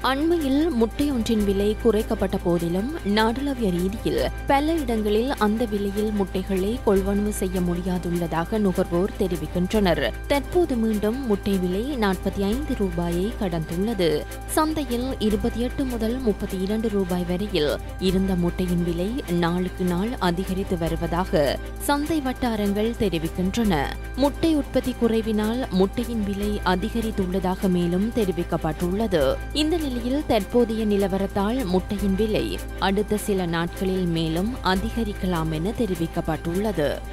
அண்மையில் முட்டை ஒன்றின் விலை குறைக்கப்பட்ட போதிலும் நாடளாவிய ரீதியில் பல இடங்களில் அந்த விலையில் முட்டைகளை கொள்வனவு செய்ய முடியாதுள்ளதாக நுகர்வோர் தெரிவிக்கின்றனர் தற்போது மீண்டும் முட்டை விலை நாற்பத்தி ஐந்து ரூபாயை கடந்துள்ளது சந்தையில் இருபத்தி எட்டு முதல் முப்பத்தி இரண்டு ரூபாய் வரையில் இருந்த முட்டையின் விலை நாளுக்கு நாள் அதிகரித்து வருவதாக சந்தை வட்டாரங்கள் தெரிவிக்கின்றன முட்டை உற்பத்தி குறைவினால் முட்டையின் விலை அதிகரித்துள்ளதாக மேலும் தெரிவிக்கப்பட்டுள்ளது இந்த நிலையில் தற்போதைய நிலவரத்தால் முட்டையின் விலை அடுத்த சில நாட்களில் மேலும் அதிகரிக்கலாம் என தெரிவிக்கப்பட்டுள்ளது